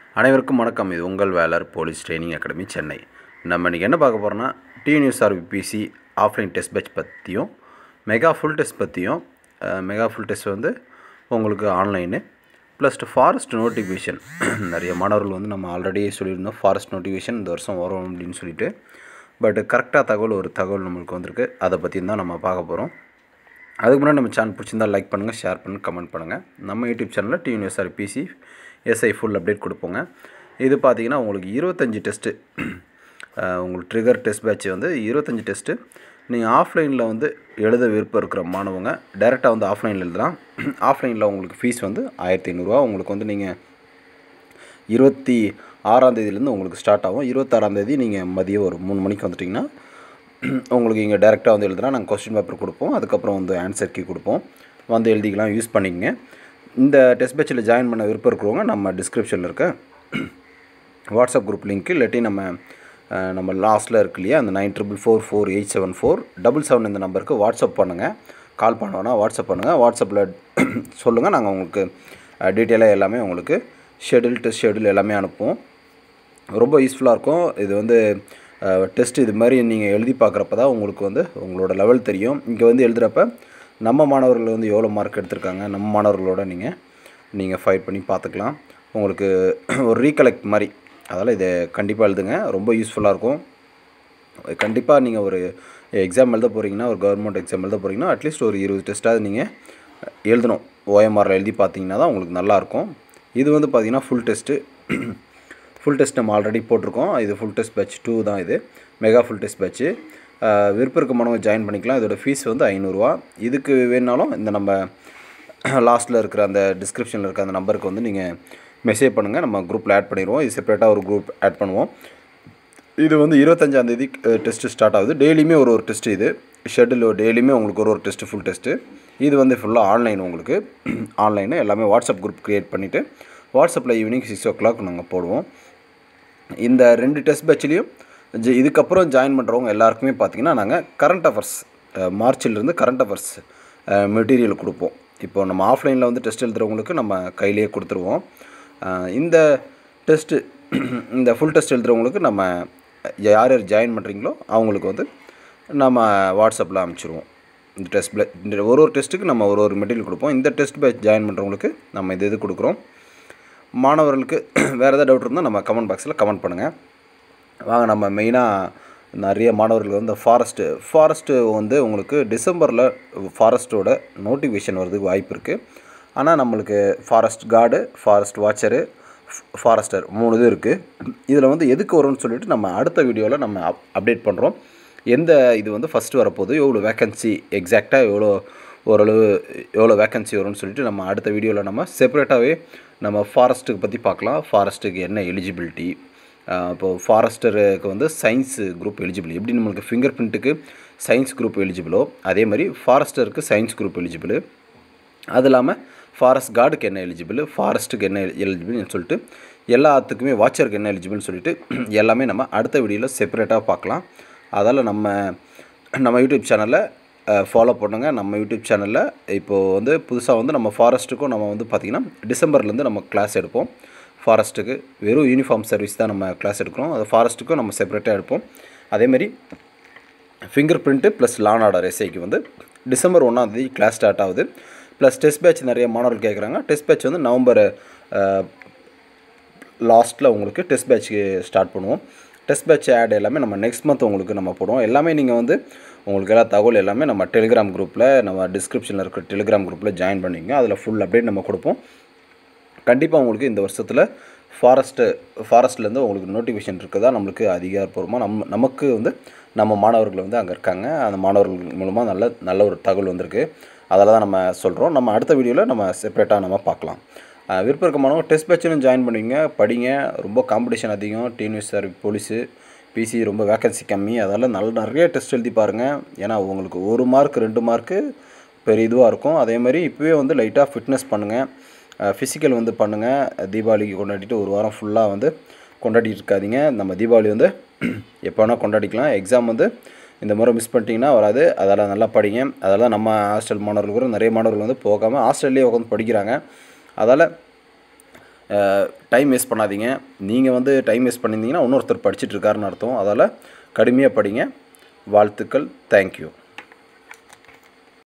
அனைவருக்கும் வணக்கம் இது உங்கள் Velar police training academy Chennai நம்ம இன்றைக்கி என்ன பார்க்க போகிறோம்னா டிஎன்யூஎஸ்ஆர்பிபிசி ஆஃப்லைன் டெஸ்ட் பேட்ச் பற்றியும் மெகா ஃபுல் டெஸ்ட் பற்றியும் மெகா ஃபுல் டெஸ்ட் வந்து உங்களுக்கு ஆன்லைனு ப்ளஸ் ஃபாரஸ்ட் நோட்டிஃபிகேஷன் நிறைய மாணவர்கள் வந்து நம்ம ஆல்ரெடி சொல்லியிருந்தோம் ஃபாரஸ்ட் நோட்டிஃபிகேஷன் இந்த வருஷம் வரும் அப்படின்னு சொல்லிட்டு பட் கரெக்டாக தகவல் ஒரு தகவல் நம்மளுக்கு வந்திருக்கு அதை பற்றி தான் நம்ம பார்க்க போகிறோம் அதுக்கு முன்னாடி நம்ம சேனல் பிடிச்சிருந்தா லைக் பண்ணுங்கள் ஷேர் பண்ணுங்கள் கமெண்ட் பண்ணுங்கள் நம்ம யூடியூப் சேனலில் TNSR PC SI full update கொடுப்போங்க இது பார்த்தீங்கன்னா உங்களுக்கு இருபத்தஞ்சி டெஸ்ட்டு உங்களுக்கு ட்ரிகர் டெஸ்ட் பேட்ச் வந்து இருபத்தஞ்சி டெஸ்ட்டு நீங்கள் ஆஃப்லைனில் வந்து எழுத விருப்பம் இருக்கிற மாணவங்க டைரெக்டாக வந்து ஆஃப்லைனில் எழுதலாம் ஆஃப்லைனில் உங்களுக்கு ஃபீஸ் வந்து ஆயிரத்தி ஐநூறுரூவா உங்களுக்கு வந்து நீங்கள் இருபத்தி ஆறாம் தேதியிலேருந்து உங்களுக்கு ஸ்டார்ட் ஆகும் இருபத்தாறாம் தேதி நீங்கள் மதியம் ஒரு மூணு மணிக்கு வந்துட்டிங்கன்னா உங்களுக்கு இங்கே டேரெக்டாக வந்து எழுதுனா நாங்கள் கொஸ்டின் பேப்பர் கொடுப்போம் அதுக்கப்புறம் வந்து ஆன்சர் கீ கொடுப்போம் வந்து எழுதிக்கலாம் யூஸ் பண்ணிக்கங்க இந்த டெஸ்ட் பேட்சில் ஜாயின் பண்ண விருப்பம் இருக்கிறவங்க நம்ம டிஸ்கிரிப்ஷனில் இருக்க வாட்ஸ்அப் குரூப் லிங்க்கு இல்லாட்டி நம்ம அஹ், நம்ம லாஸ்ட்டில் இருக்கு இல்லையா அந்த nine triple four four eight seven four double seven இந்த நம்பருக்கு வாட்ஸ்அப் பண்ணுங்கள் கால் பண்ணோன்னா வாட்ஸ்அப் பண்ணுங்கள் வாட்ஸ்அப்பில் சொல்லுங்கள் நாங்கள் உங்களுக்கு டீட்டெயிலாக எல்லாமே உங்களுக்கு ஷெடியூல் டெஸ்ட் ஷெடியூல் எல்லாமே அனுப்புவோம் ரொம்ப யூஸ்ஃபுல்லாக இருக்கும் இது வந்து டெஸ்ட் இது மாதிரி நீங்கள் எழுதி பார்க்குறப்ப தான் உங்களுக்கு வந்து உங்களோட லெவல் தெரியும் இங்கே வந்து எழுதுகிறப்ப நம்ம மாணவர்கள் வந்து எவ்வளோ மார்க் எடுத்திருக்காங்க நம்ம மாணவர்களோட நீங்கள் நீங்கள் ஃபைட் பண்ணி பார்த்துக்கலாம் உங்களுக்கு ஒரு ரீகலெக்ட் மாதிரி அதனால் இதை கண்டிப்பாக எழுதுங்க ரொம்ப யூஸ்ஃபுல்லாக இருக்கும் கண்டிப்பாக நீங்கள் ஒரு எக்ஸாம் எழுத போகிறீங்கன்னா ஒரு கவர்மெண்ட் எக்ஸாம் எழுத போகிறீங்கன்னா அட்லீஸ்ட் ஒரு இருபது டெஸ்ட்டாவது நீங்கள் எழுதணும் ஓஎம்ஆரில் எழுதி பார்த்தீங்கன்னா தான் உங்களுக்கு நல்லாயிருக்கும் இது வந்து பார்த்தீங்கன்னா ஃபுல் டெஸ்ட்டு ஃபுல் டெஸ்ட் நம்ம ஆல்ரெடி போட்டிருக்கோம் இது ஃபுல் டெஸ்ட் பேட்ச் டூ தான் இது மெகா ஃபுல் டெஸ்ட் பேட்ச்சு விருப்பம் இருக்க மாணவங்க ஜாயின் பண்ணிக்கலாம் இதோட ஃபீஸ் வந்து ஐநூறுரூவா இதுக்கு வேணாலும் இந்த நம்ம லாஸ்ட்டில் இருக்கிற அந்த டிஸ்கிரிப்ஷனில் இருக்க அந்த நம்பருக்கு வந்து நீங்கள் மெசேஜ் பண்ணுங்கள் நம்ம குரூப்பில் ஆட் பண்ணிடுவோம் இது செப்பரேட்டாக ஒரு குரூப் ஆட் பண்ணுவோம் இது வந்து இருபத்தஞ்சாந்தேதி டெஸ்ட்டு ஸ்டார்ட் ஆகுது டெய்லியுமே ஒரு ஒரு டெஸ்ட்டு இது ஷெட்யூல் டெய்லியுமே உங்களுக்கு ஒரு ஒரு டெஸ்ட்டு ஃபுல் டெஸ்ட்டு இது வந்து ஃபுல்லாக ஆன்லைன் உங்களுக்கு ஆன்லைனு எல்லாமே வாட்ஸ்அப் குரூப் க்ரியேட் பண்ணிவிட்டு வாட்ஸ்அப்பில் ஈவினிங் சிக்ஸ் ஓ கிளாக் நாங்கள் போடுவோம் இந்த ரெண்டு டெஸ்ட் பேட்ச்லேயும் ஜ இதுக்கப்புறம் ஜாயின் பண்ணுறவங்க எல்லாருக்குமே பார்த்தீங்கன்னா நாங்கள் கரண்ட் அஃபேர்ஸ் மார்ச்சிலிருந்து கரண்ட் அஃபேர்ஸ் மெட்டீரியல் கொடுப்போம் இப்போ நம்ம ஆஃப்லைனில் வந்து டெஸ்ட் எழுதுறவங்களுக்கு நம்ம கையிலேயே கொடுத்துருவோம் அஹ் இந்த டெஸ்ட்டு இந்த ஃபுல் டெஸ்ட் எழுதுறவங்களுக்கு நம்ம யார் யார் ஜாயின் பண்ணுறீங்களோ அவங்களுக்கு வந்து நம்ம வாட்ஸ்அப்பில் அனுப்பிச்சிருவோம் இந்த டெஸ்ட் இந்த ஒரு ஒரு டெஸ்ட்டுக்கு நம்ம ஒரு ஒரு மெட்டீரியல் கொடுப்போம் இந்த டெஸ்ட் பேட்ச் ஜாயின் பண்ணுறவங்களுக்கு நம்ம இது இது கொடுக்குறோம் மாணவர்களுக்கு வேறு ஏதாவது டவுட் இருந்தால் நம்ம கமெண்ட் பாக்ஸில் கமெண்ட் பண்ணுங்கள் வாங்க நம்ம மெயினாக நிறைய மாணவர்கள் வந்து ஃபாரஸ்ட்டு ஃபாரஸ்ட்டு வந்து உங்களுக்கு டிசம்பரில் ஃபாரஸ்ட்டோட நோட்டிஃபிகேஷன் வரதுக்கு வாய்ப்பு இருக்குது ஆனால் நம்மளுக்கு forest guard forest watcher forester மூணு இது இருக்குது இதில் வந்து எதுக்கு வரும்னு சொல்லிட்டு நம்ம அடுத்த வீடியோவில் நம்ம அப் அப்டேட் பண்ணுறோம் எந்த இது வந்து ஃபஸ்ட்டு வரப்போகுது எவ்வளோ வேக்கன்சி எக்ஸாக்டாக எவ்வளோ ஓரளவு எவ்வளோ வேக்கன்சி வரும்னு சொல்லிட்டு நம்ம அடுத்த வீடியோவில் நம்ம செப்பரேட்டாகவே நம்ம ஃபாரஸ்ட்டுக்கு பற்றி பார்க்கலாம் ஃபாரஸ்ட்டுக்கு என்ன எலிஜிபிலிட்டி இப்போது ஃபாரஸ்டருக்கு வந்து சயின்ஸ் குரூப் எலிஜிபிள் எப்படி நம்மளுக்கு ஃபிங்கர் பிரிண்ட்டுக்கு சயின்ஸ் குரூப் எலிஜிபிளோ அதே மாதிரி ஃபாரஸ்டருக்கு சயின்ஸ் குரூப் எலிஜிபிள் அது இல்லாமல் ஃபாரஸ்ட் கார்டுக்கு என்ன எலிஜிபிள் ஃபாரஸ்ட்டுக்கு என்ன எலிஜிபிள்னு சொல்லிட்டு எல்லாத்துக்குமே வாட்சருக்கு என்ன எலிஜிபிள்னு சொல்லிட்டு எல்லாமே நம்ம அடுத்த வீடியோவில் செப்பரேட்டாக பார்க்கலாம் அதால் நம்ம நம்ம யூடியூப் சேனலில் ஃபாலோ பண்ணுங்கள் நம்ம யூடியூப் சேனலில் இப்போது வந்து புதுசாக வந்து நம்ம ஃபாரஸ்ட்டுக்கும் நம்ம வந்து பார்த்திங்கன்னா டிசம்பர்லேருந்து நம்ம கிளாஸ் எடுப்போம் ஃபாரஸ்ட்டுக்கு வெறும் யூனிஃபார்ம் சர்வீஸ் தான் நம்ம கிளாஸ் எடுக்கிறோம் அது ஃபாரஸ்ட்டுக்கும் நம்ம செப்பரேட்டாக எடுப்போம் அதேமாரி finger print plus law and order எஸ்ஐக்கு வந்து டிசம்பர் ஒன்றாந்தேதி கிளாஸ் ஸ்டார்ட் ஆகுது ப்ளஸ் டெஸ்ட் பேட்ச் நிறைய மாணவர்கள் கேட்குறாங்க டெஸ்ட் பேட்ச் வந்து நவம்பர் லாஸ்ட்டில் உங்களுக்கு டெஸ்ட் பேட்ச்க்கு ஸ்டார்ட் பண்ணுவோம் டெஸ்ட் பேட்ச் ஆட் எல்லாமே நம்ம நெக்ஸ்ட் மந்த் உங்களுக்கு நம்ம போடுவோம் எல்லாமே நீங்கள் வந்து உங்களுக்கு எல்லா தகவல் எல்லாமே நம்ம டெலிகிராம் குரூப்பில் நம்ம டிஸ்கிரிப்ஷனில் இருக்கிற டெலிகிராம் குரூப்பில் ஜாயின் பண்ணிங்க அதில் ஃபுல் அப்டேட் நம்ம கொடுப்போம் கண்டிப்பாக உங்களுக்கு இந்த வருஷத்தில் ஃபாரஸ்ட்டு ஃபாரஸ்ட்லேருந்து உங்களுக்கு நோட்டிஃபிகேஷன் இருக்குதா நம்மளுக்கு அதிகாரப்பூர்வமாக நம்ம நமக்கு வந்து நம்ம மாணவர்கள் வந்து அங்கே இருக்காங்க அந்த மாணவர்கள் மூலமாக நல்ல நல்ல ஒரு தகவல் வந்திருக்கு அதில் தான் நம்ம சொல்கிறோம் நம்ம அடுத்த வீடியோவில் நம்ம செப்பரேட்டாக நம்ம பார்க்கலாம் அஹ் விருப்பம் இருக்க மாணவங்க டெஸ்ட் பேட்சிலும் ஜாயின் பண்ணுவீங்க படிங்க ரொம்ப காம்படிஷன் அதிகம் டிஎன்யூஎஸ் சார் போலீஸு பிசி ரொம்ப வேக்கன்சி கம்மி அதால் நல்ல நிறைய டெஸ்ட் எழுதி பாருங்கள் ஏன்னா உங்களுக்கு ஒரு மார்க் ரெண்டு மார்க்கு பெரிய இதுவாக இருக்கும் அதே மாதிரி இப்போவே வந்து லைட்டாக ஃபிட்னஸ் பண்ணுங்கள் ஃபிசிக்கல் வந்து பண்ணுங்கள் தீபாவளிக்கு கொண்டாடிட்டு ஒரு வாரம் ஃபுல்லாக வந்து கொண்டாடிட்டு இருக்காதீங்க நம்ம தீபாவளி வந்து எப்போ வேணால் கொண்டாடிக்கலாம் எக்ஸாம் வந்து இந்த முறை மிஸ் பண்ணிட்டீங்கன்னா வராது அதெல்லாம் நல்லா படிங்க அதெல்லாம் நம்ம ஹாஸ்டல் மாணவர்கள் கூட நிறைய மாணவர்கள் வந்து போகாமல் ஹாஸ்டல்லே உட்காந்து படிக்கிறாங்க அதால் டைம் வேஸ்ட் பண்ணாதீங்க நீங்கள் வந்து டைம் வேஸ்ட் பண்ணியிருந்தீங்கன்னா இன்னொருத்தர் படிச்சுட்டு இருக்காருன்னு அர்த்தம் அதால் கடுமையாக படிங்க வாழ்த்துக்கள் தேங்க்யூ